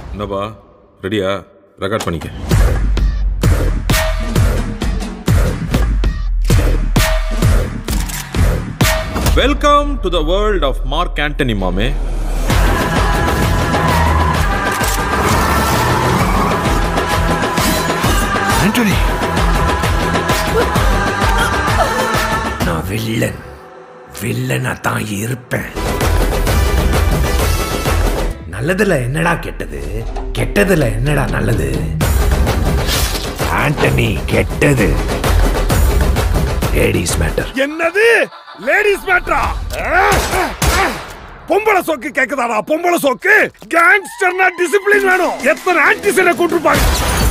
என்னப்பா ரெடியா ரெக்கார்ட் பண்ணிக்க welcome to the world of Mark Antony மாமே ஆண்டனி நான் வில்லன் வில்லனா தான் இருப்பேன் நல்லதுல என்னடா கெட்டது கெட்டதுல என்னடா நல்லது ஆண்டனி கெட்டது லேடிஸ் மேட்டர் என்னது லேடிஸ் மேட்ரா பொம்பளை சோக்கு கேக்குதாடா பொம்பளை சோக்கு கேங்ஸ்டர்னா டிசிப்ளின் வேணும் எத்தனை ஆன்டிசனை கொண்டிருப்பாங்க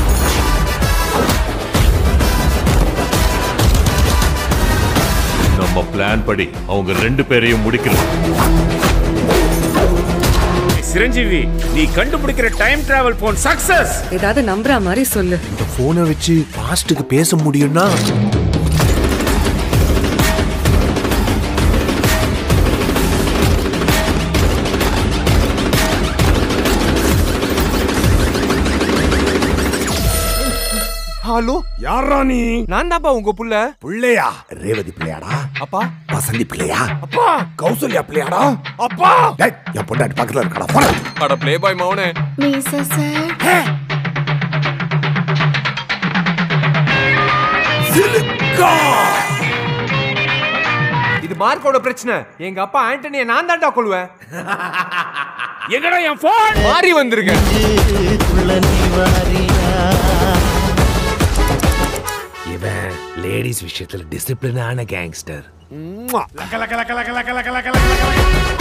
நம்ம பிளான் படி அவங்க ரெண்டு பேரையும் முடிக்கணும் சிரஞ்சீவி நீ கண்டுபிடிக்கிற டைம் டிராவல் போன் சக்சஸ் ஏதாவது நம்புற மாதிரி சொல்லு இந்த போனை வச்சு பாஸ்ட்டுக்கு பேச முடியும்னா ஹலோ யாரா நீ நான் தான்ப்பா உங்க புள்ள பிள்ளையா ரேவதி பிள்ளையாடா அப்பா வசந்தி பிள்ளையா அப்பா கௌசல்யா பிள்ளையாடா அப்பா டேய், என் பொண்டாட்டி பக்கத்துல இருக்கடா போடா அட ப்ளே பாய் மௌனே மீசா சார் சிலுக்கா இது மார்க்கோட பிரச்சனை எங்க அப்பா ஆண்டனிய நான் தான்டா கொள்வேன் எங்கடா என் போன் மாறி வந்திருக்கேன் இவன் லேடிஸ் விஷயத்துல டிசிப்ளினான கேங்ஸ்டர் லக்க லக்க லக்க லக்க லக்க லக்க லக்க லக்க